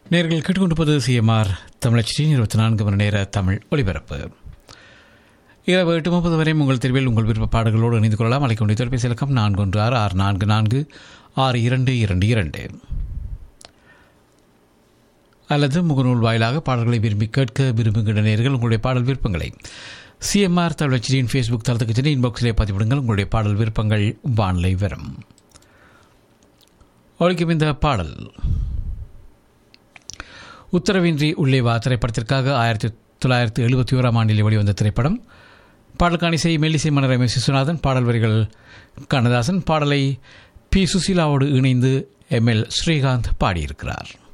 நேர்கள் கேட்டுக்கொண்டிருப்பது சிஎம்ஆர் தமிழச்சி இருபத்தி நான்கு மணி நேர தமிழ் ஒலிபரப்பு இரவு எட்டு முப்பது வரை உங்கள் தெருவில் உங்கள் விருப்ப பாடல்களோடு இணைந்து கொள்ளலாம் அழைக்க வேண்டிய தொலைபேசி இலக்கம் நான்கு ஒன்று ஆறு ஆறு நான்கு நான்கு ஆறு இரண்டு இரண்டு இரண்டு அல்லது முகநூல் வாயிலாக பாடல்களை விரும்பி கேட்க விரும்புகின்ற நேர்கள் உங்களுடைய பாடல் விருப்பங்களை சிஎம்ஆர் தமிழச்சியின் ஃபேஸ்புக் தளத்துக்கு சென்று இன்பாக்ஸிலே பதிவிடுங்கள் உங்களுடைய பாடல் விருப்பங்கள் வானிலை வரும் ஒழிக்கும் இந்த பாடல் உத்தரவின்றி உள்ளே வா திரைப்படத்திற்காக ஆயிரத்தி தொள்ளாயிரத்தி எழுபத்தி ஓராம் ஆண்டில் வெளிவந்த திரைப்படம் பாடலுக்கான இசை மெல்லிசை மன்னர் எம் எஸ் விஸ்வநாதன் பாடல் வரிகள் கண்ணதாசன் பாடலை பி சுசீலாவோடு இணைந்து எம் எல் ஸ்ரீகாந்த் பாடியிருக்கிறார்